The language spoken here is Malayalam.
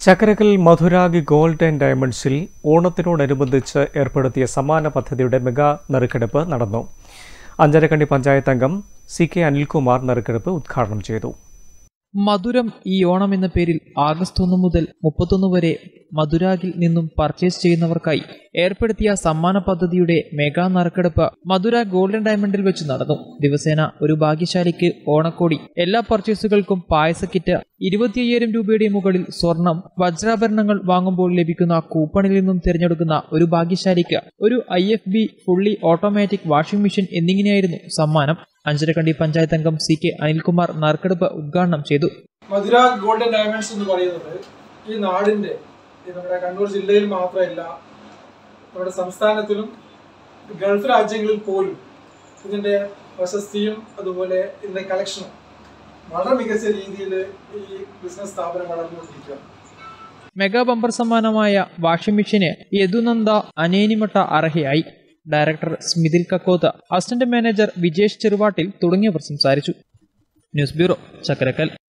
ചക്കരക്കൽ മധുരാഗി ഗോൾഡ് ആൻഡ് ഡയമണ്ട്സിൽ ഓണത്തിനോടനുബന്ധിച്ച് ഏർപ്പെടുത്തിയ സമാന പദ്ധതിയുടെ മെഗാ നറുക്കെടുപ്പ് നടന്നു അഞ്ചരക്കണ്ടി പഞ്ചായത്ത് അംഗം സി കെ അനിൽകുമാർ നറുക്കെടുപ്പ് ഉദ്ഘാടനം ചെയ്തു മധുരം ഈ ഓണം എന്ന പേരിൽ ആഗസ്റ്റ് ഒന്ന് മുതൽ മുപ്പത്തൊന്ന് വരെ മധുരാഗിൽ നിന്നും പർച്ചേസ് ചെയ്യുന്നവർക്കായി ഏർപ്പെടുത്തിയ സമ്മാന പദ്ധതിയുടെ മെഗാ നറുക്കെടുപ്പ് മധുര ഗോൾഡൻ ഡയമണ്ടിൽ വെച്ച് നടന്നു ദിവസേന ഒരു ഭാഗ്യശാലിക്ക് ഓണക്കോടി എല്ലാ പർച്ചേസുകൾക്കും പായസ കിറ്റ് ഇരുപത്തിയ്യായിരം രൂപയുടെ മുകളിൽ സ്വർണം വജ്രാഭരണങ്ങൾ വാങ്ങുമ്പോൾ ലഭിക്കുന്ന കൂപ്പണിൽ നിന്നും തിരഞ്ഞെടുക്കുന്ന ഒരു ഭാഗ്യശാലിക്ക് ഒരു I F B fully automatic washing machine എന്നിങ്ങനെയായിരുന്നു സമ്മാനം അഞ്ചരക്കണ്ടി പഞ്ചായത്ത് അംഗം സി കെ അനിൽകുമാർ നറുക്കെടുപ്പ് ഉദ്ഘാടനം ചെയ്തു മധുര ഗോൾഡൻ ഡയമണ്ട്സ് എന്ന് പറയുന്നത് ഈ നാടിൻ്റെ ഈ നമ്മുടെ കണ്ണൂർ ജില്ലയിൽ മാത്രമല്ല നമ്മുടെ സംസ്ഥാനത്തിലും ഗൾഫ് രാജ്യങ്ങളിൽ പോലും ഇതിൻ്റെ പ്രശസ്തിയും അതുപോലെ ഇതിൻ്റെ കളക്ഷനും വളരെ മികച്ച രീതിയിൽ ഈ ബിസിനസ് സ്ഥാപനം വളർന്നുകൊണ്ടിരിക്കുകയാണ് മെഗാ ബമ്പർ സമ്മാനമായ വാഷിംഗ് മെഷീന് യദുനന്ദ അനേനിമട്ട അർഹയായി ഡയറക്ടർ സ്മിതിൽ കക്കോത്ത് അസിസ്റ്റന്റ് മാനേജർ വിജേഷ് ചെറുവാട്ടിൽ തുടങ്ങിയവർ സംസാരിച്ചു ന്യൂസ് ബ്യൂറോ ചക്കരക്കൽ